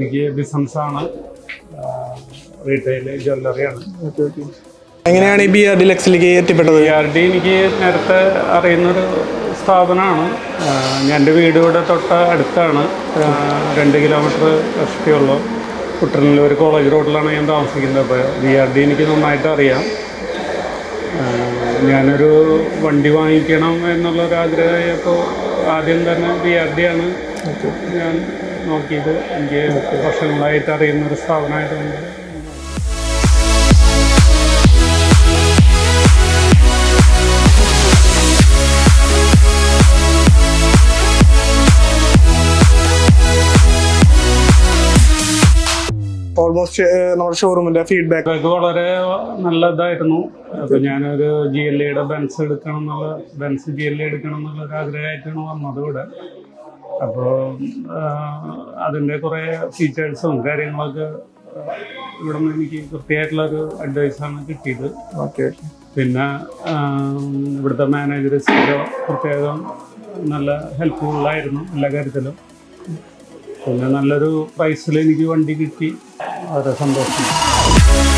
എനിക്ക് ബിസിനസ്സാണ് retail ജ്വല്ലറിയാണ് okay okay എങ്ങനെയാണ് ഈ ബി ആർ ഡിലക്സിലേക്ക് എത്തിപ്പെട്ടത് ബി ആർ ഡി എനിക്ക് നേരത്തെ അറിയുന്നൊരു സ്ഥാപനമാണ് ആ, ഞാൻ എൻ്റെ വീട് ഇവിടെ തൊട്ട അടുത്താണ് ആ, രണ്ട് കിലോമീറ്റർ കഷ്ടിയുള്ളൂ കുട്ടനല്ലൂർ കോളേജ് റോഡിലാണ് ഞാൻ താമസിക്കുന്നത് അപ്പോൾ ബി ആർ ഡി എനിക്ക് നന്നായിട്ട് അറിയാം ആ, ഞാനൊരു വണ്ടി വാങ്ങിക്കണം എന്നുള്ളൊരു ആഗ്രഹമായപ്പോൾ ആദ്യം തന്നെ ബി ആർ ഡി ആണ് ഞാൻ നോക്കിയത് എനിക്ക് വർഷങ്ങളായിട്ട് അറിയുന്നൊരു സ്ഥാപനമായതുകൊണ്ട് ഓൾമോസ്റ്റ് നമ്മുടെ ഷോറൂമിന്റെ ഫീഡ്ബാക്ക് ഇതൊക്കെ വളരെ നല്ല ഇതായിരുന്നു അപ്പോൾ ഞാനൊരു ജി എൽ ഇയുടെ ബെൻസ് എടുക്കണം എന്നുള്ള ബെൻസ് ജി എൽ ഇ എടുക്കണം എന്നുള്ള ഒരു ആഗ്രഹമായിട്ടാണ് വന്നത് ഇവിടെ അപ്പോൾ അതിൻ്റെ കുറേ ഫീച്ചേഴ്സും കാര്യങ്ങളൊക്കെ ഇവിടെ നിന്ന് എനിക്ക് കൃത്യമായിട്ടുള്ളൊരു അഡ്വൈസാണ് കിട്ടിയത് ഓക്കെ പിന്നെ ആം, ഇവിടുത്തെ മാനേജർ പ്രത്യേകം നല്ല ഹെൽപ്ഫുള്ളായിരുന്നു എല്ലാ കാര്യത്തിലും പിന്നെ നല്ലൊരു പ്രൈസിൽ എനിക്ക് വണ്ടി കിട്ടി വളരെ സന്തോഷം